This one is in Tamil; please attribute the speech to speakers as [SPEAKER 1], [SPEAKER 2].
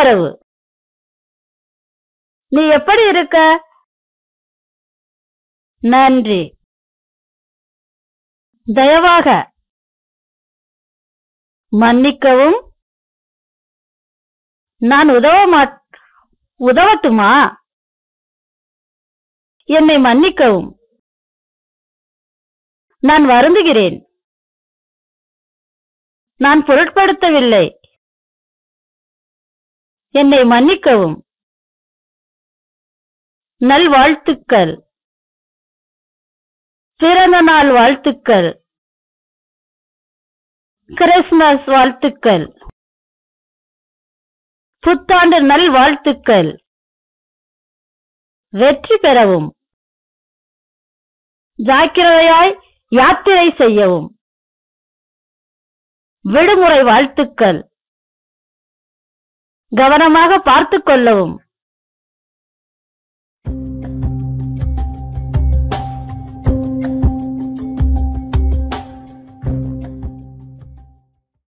[SPEAKER 1] உத்தரவு நீ எப்படி இருக்க நன்றி தயவாக மன்னிக்கவும் நான் உதவ மாட் உதவட்டுமா என்னை மன்னிக்கவும் நான் வருந்துகிறேன் நான் பொருட்படுத்தவில்லை என்னை மன்னிக்கவும் நல்வாழ்த்துக்கள் பிறந்த நாள் வாழ்த்துக்கள் கிறிஸ்துமஸ் வாழ்த்துக்கள் புத்தாண்டு நல் வாழ்த்துக்கள் வெற்றி பெறவும் ஜாக்கிரதையாய் யாத்திரை செய்யவும் விடுமுறை வாழ்த்துக்கள் கவனமாக பார்த்துக் கொள்ளவும்